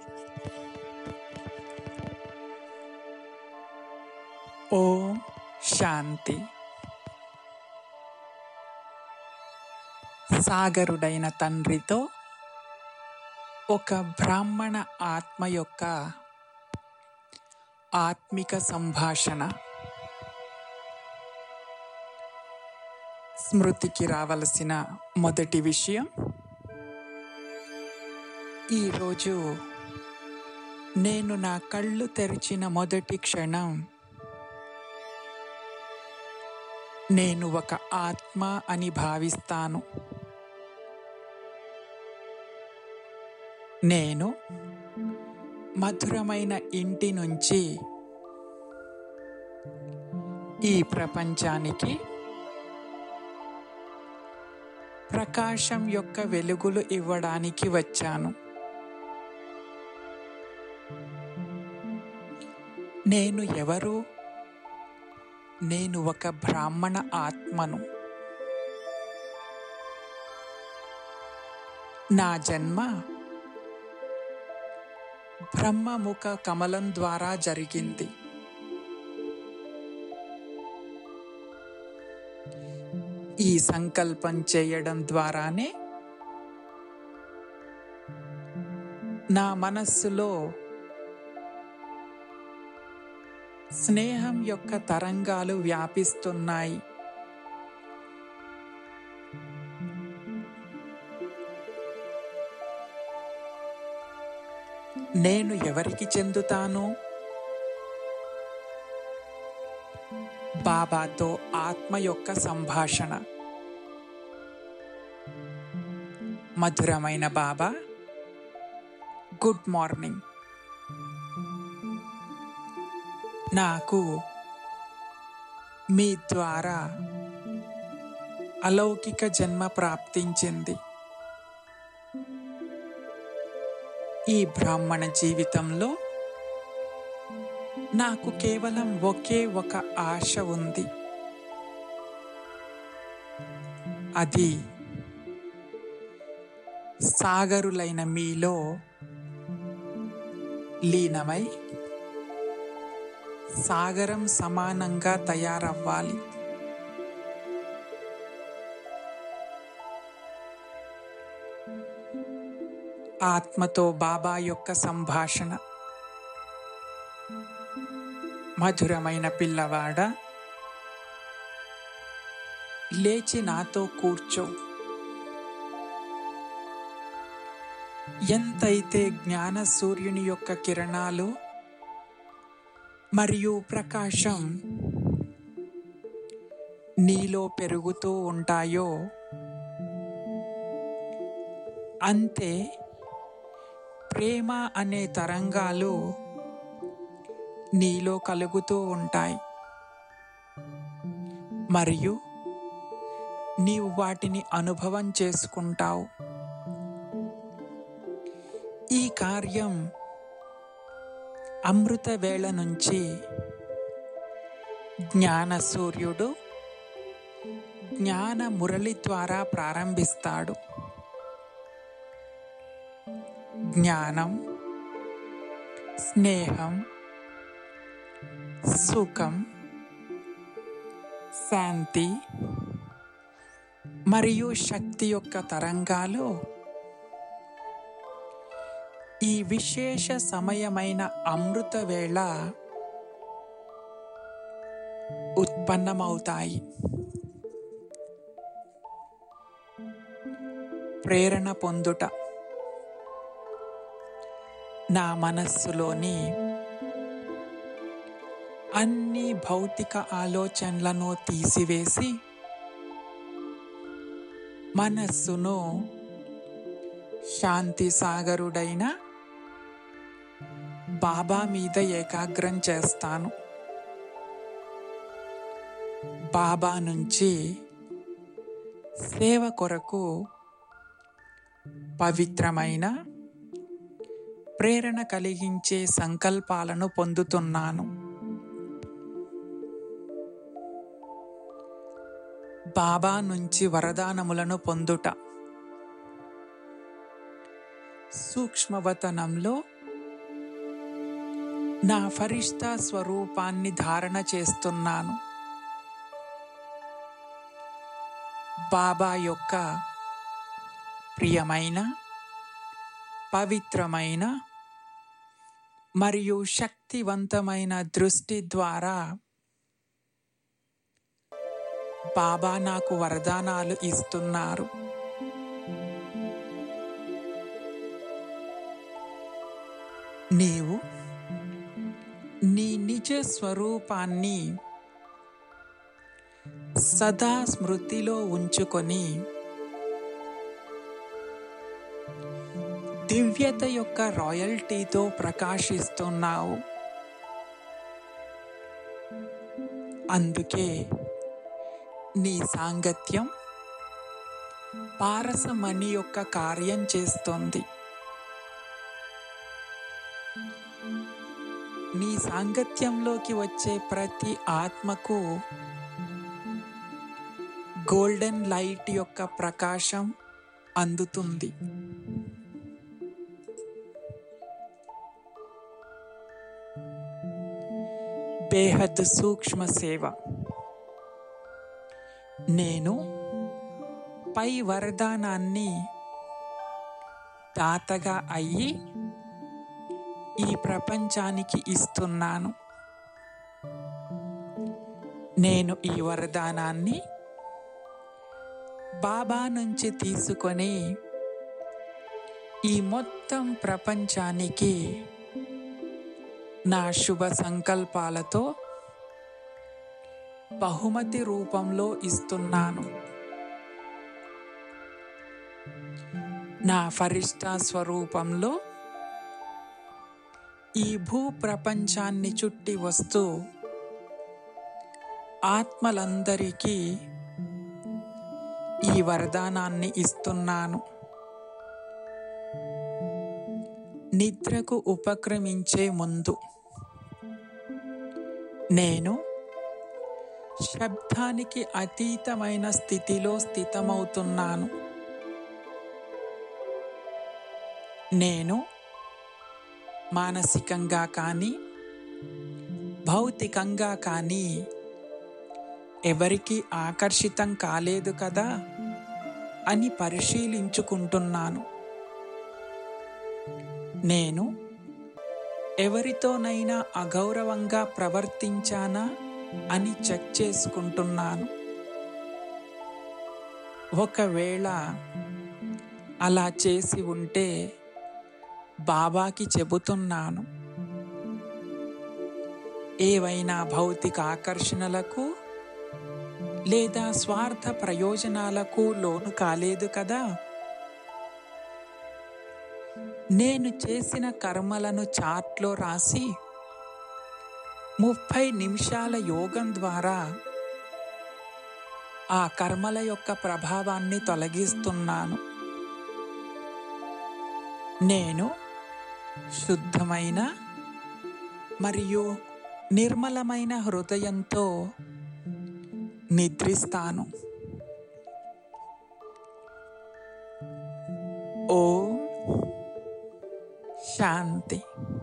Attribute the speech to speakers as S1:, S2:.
S1: ఓం శాంతి సాగరుడైన తండ్రితో ఒక బ్రాహ్మణ ఆత్మ యొక్క ఆత్మిక సంభాషణ స్మృతికి రావలసిన మొదటి విషయం ఈరోజు నేను నా కళ్ళు తెరిచిన మొదటి క్షణం నేను ఒక ఆత్మ అని భావిస్తాను నేను మధురమైన ఇంటి నుంచి ఈ ప్రపంచానికి ప్రకాశం యొక్క వెలుగులు ఇవ్వడానికి వచ్చాను నేను ఎవరు నేను ఒక బ్రాహ్మణ ఆత్మను నా జన్మ బ్రహ్మముఖ కమలం ద్వారా జరిగింది ఈ సంకల్పం చేయడం ద్వారానే నా మనస్సులో స్నేహం యొక్క తరంగాలు వ్యాపిస్తున్నాయి నేను ఎవరికి చెందుతాను బాబాతో ఆత్మ యొక్క సంభాషణ మధురమైన బాబా గుడ్ మార్నింగ్ నాకు మీ ద్వారా అలౌకిక జన్మ ప్రాప్తించింది ఈ బ్రాహ్మణ జీవితంలో నాకు కేవలం ఒకే ఒక ఆశ ఉంది అది సాగరులైన మీలో లీనమై సాగరం సమానంగా తయారవ్వాలి ఆత్మతో బాబా యొక్క సంభాషణ మధురమైన పిల్లవాడ లేచి నాతో కూర్చో ఎంతైతే జ్ఞాన సూర్యుని యొక్క కిరణాలు మరియు ప్రకాశం నీలో పెరుగుతూ ఉంటాయో అంతే ప్రేమ అనే తరంగాలు నీలో కలుగుతూ ఉంటాయి మరియు నీవు వాటిని అనుభవం చేసుకుంటావు ఈ కార్యం అమృత వేళ నుంచి జ్ఞాన సూర్యుడు జ్ఞాన మురళి ద్వారా ప్రారంభిస్తాడు జ్ఞానం స్నేహం సుఖం శాంతి మరియు శక్తి యొక్క తరంగాలు ఈ విశేష సమయమైన అమృత వేళ ఉత్పన్నమవుతాయి ప్రేరణ పొందుట నా మనస్సులోని అన్ని భౌతిక ఆలోచనలను తీసివేసి మనస్సును శాంతి సాగరుడైన బాబా మీద ఏకాగ్రం చేస్తాను బాబా నుంచి సేవ కొరకు పవిత్రమైన ప్రేరణ కలిగించే సంకల్పాలను పొందుతున్నాను బాబా నుంచి వరదానములను పొందుట సూక్ష్మవతనంలో నా ఫరిష్తా స్వరూపాన్ని ధారణ చేస్తున్నాను బాబా యొక్క ప్రియమైన పవిత్రమైన మరియు శక్తివంతమైన దృష్టి ద్వారా బాబా నాకు వరదానాలు ఇస్తున్నారు నీవు నీ నిజ స్వరూపాన్ని సదా స్మృతిలో ఉంచుకొని దివ్యత యొక్క రాయల్టీతో ప్రకాశిస్తున్నావు అందుకే నీ సాంగత్యం పారసమణి యొక్క కార్యం చేస్తోంది నీ సాంగత్యంలోకి వచ్చే ప్రతి ఆత్మకు గోల్డెన్ లైట్ యొక్క ప్రకాశం అందుతుంది బేహద్ సూక్ష్మ సేవ నేను పై వరదానాన్ని దాతగా అయ్యి ఈ ప్రపంచానికి ఇస్తున్నాను నేను ఈ వరదానాన్ని బాబా నుంచి తీసుకొని ఈ మొత్తం ప్రపంచానికి నా శుభ సంకల్పాలతో బహుమతి రూపంలో ఇస్తున్నాను నా ఫరిష్ట స్వరూపంలో ఈ భూ ప్రపంచాన్ని చుట్టి వస్తూ ఆత్మలందరికీ ఈ వరదానాన్ని ఇస్తున్నాను నిద్రకు ఉపక్రమించే ముందు నేను శబ్దానికి అతీతమైన స్థితిలో స్థితమవుతున్నాను నేను మానసికంగా కానీ భౌతికంగా కానీ ఎవరికి ఆకర్షితం కాలేదు కదా అని పరిశీలించుకుంటున్నాను నేను ఎవరితోనైనా అగౌరవంగా ప్రవర్తించానా అని చెక్ చేసుకుంటున్నాను ఒకవేళ అలా చేసి ఉంటే బాబాకి చెబుతున్నాను ఏవైనా భౌతిక ఆకర్షణలకు లేదా స్వార్థ ప్రయోజనాలకు లోను కాలేదు కదా నేను చేసిన కర్మలను చాట్లో రాసి ముప్పై నిమిషాల యోగం ద్వారా ఆ కర్మల యొక్క ప్రభావాన్ని తొలగిస్తున్నాను నేను శుద్ధమైన మరియు నిర్మలమైన హృదయంతో నిద్రిస్తాను ఓం శాంతి